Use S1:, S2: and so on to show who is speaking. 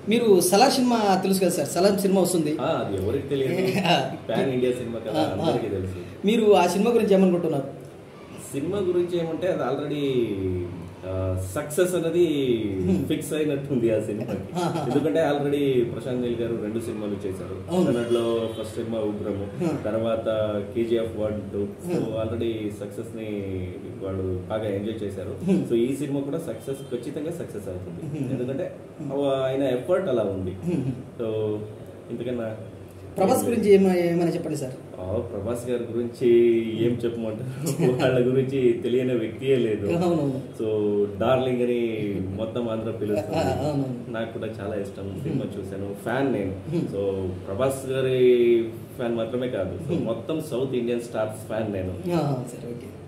S1: మీరు సలార్ సినిమా తెలుసు కదా సార్ సలార్ సినిమా వస్తుంది
S2: ఆ, అది ఎవరికి తెలియదు పాన్ ఇండియా సినిమా కదా
S1: ఆ, ఆ.
S2: అందరికీ తెలుసు
S1: మీరు ఆ సినిమా గురించి ఏమనుకుంటున్నారు
S2: సినిమా గురించి ఏమంటే అది ఆల్రెడీ సక్సెస్ అనేది ఫిక్స్ అయినట్టుంది ఆ సినిమాకి ఎందుకంటే ఆల్రెడీ ప్రశాంత్ నీల్ గారు రెండు సినిమాలు చేశారు
S1: అవును.
S2: దాంట్లో ఫస్ట్ సినిమా ఉగ్రము తర్వాత KGF one two so already success ని వాళ్ళు బాగా ఎంజాయ్ చేశారు సో ఈ సినిమా కూడా సక్సెస్ ఖచ్చితంగా సక్సెస్ అవుతుంది ఎందుకంటే ఆయన ఎఫర్ట్ అలా ఉంది సో ఇంతకన్నా
S1: ప్రభాస్ గురించి ఏమ- ఏమైనా చెప్పండి సార్
S2: ఆ, ప్రభాస్ గారి గురించి ఏం చెప్పమంటారు వాళ్ళ గురించి తెలియని వ్యక్తియే లేదు
S1: అవునవును
S2: సో డార్లింగ్ అని మొత్తం ఆంధ్ర
S1: ఆ,
S2: పిలుస్తుంది
S1: అవునవును
S2: నాకు కూడా చాలా ఇష్టం సినిమా చూశాను ఫ్యాన్ నేను సో ప్రభాస్ గారి ఫ్యాన్ మాత్రమే కాదు సో మొత్తం సౌత్ ఇండియన్ స్టార్స్ ఫ్యాన్ నేను
S1: ఆ, సరే ఓకే